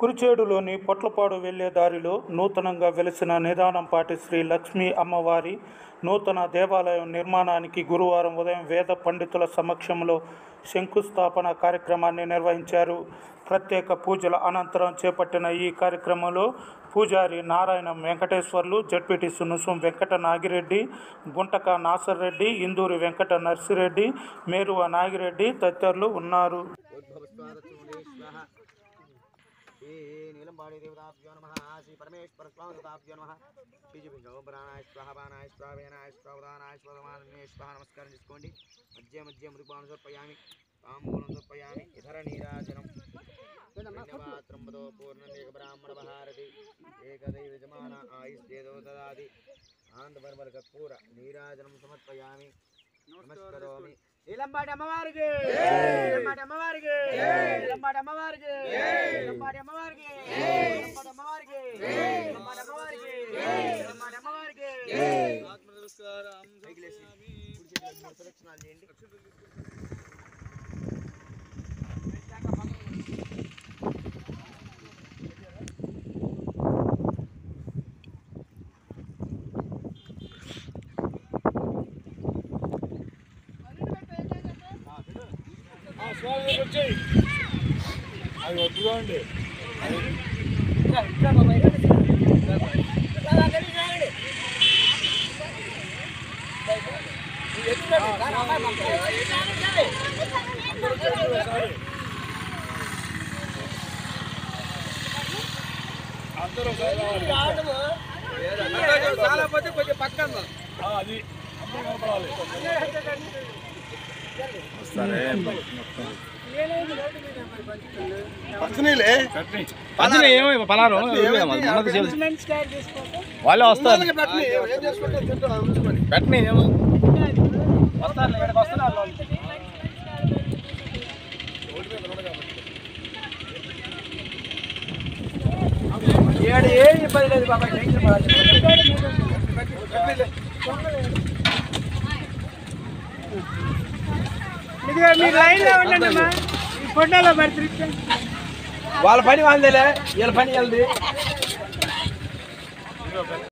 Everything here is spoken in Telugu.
కురిచేడులోని పొట్లపాడు వెళ్లే దారిలో నూతనంగా వెలిసిన నిదానంపాటి శ్రీ లక్ష్మీ అమ్మవారి నూతన దేవాలయం నిర్మాణానికి గురువారం ఉదయం వేద పండితుల సమక్షంలో శంకుస్థాపన కార్యక్రమాన్ని నిర్వహించారు ప్రత్యేక పూజల అనంతరం చేపట్టిన ఈ కార్యక్రమంలో పూజారి నారాయణ వెంకటేశ్వర్లు జడ్పీటీసీ నుసుం వెంకట నాగిరెడ్డి గుంటక నాసర్ రెడ్డి ఇందూరి వెంకట నర్సిరెడ్డి మేరువ నాగిరెడ్డి తదితరులు ఉన్నారు ఉద్భవస్వాదచూడేశ్వర శ్రీ నీలంబాడి దేవతాభ్యో నమ శ్రీ పరమేశ్వర స్వామి దేవతాభ్యో నమ శ్రీజుభింజో ప్రాణాయ స్వాహ బాణాయ స్వాహ వేనాయ స్వాహ ఉదానాయ స్వాహమాన్య స్వాహ నమస్కారం చేసుకోండి మధ్య మధ్య మృదుపాను సమర్పయామి తాంబూలం సమర్పయామి ఇతర నీరాజనం ధన్యవాత్రంబదో పూర్ణనేక బ్రాహ్మణ భారతి ఏకదైవ యజమాన ఆయుష్ేదో దదాది ఆనందపరమర కర్పూర నీరాజనం సమర్పయామి నమస్కరోమి నీలంబాడి అమ్మవారికి నీలంబాడి అమ్మవారికి నీలంబాడి అమ్మవారికి నీలంబాడి అమ్మవారికి నీలంబాడి అమ్మవారికి నీలంబాడి అమ్మవారికి నీలంబాడి అమ్మవారికి ఆత్మ నమస్కారం కుడి చేతులకు మూడు ప్రదక్షిణాలు చేయండి చాలా పోతే కొంచెం పక్కన పచ్చని ఏమో పలారు వాళ్ళే వస్తారు పెట్టని ఏమో వస్తారు ఇక్కడికి వస్తున్నారు వాళ్ళు. ఏడు ఏం ఇబ్బంది లేదు బాబా టెన్షన్ పడాలి వాళ్ళ పని వాళ్ళదేలే వీళ్ళ పని వెళ్ళదు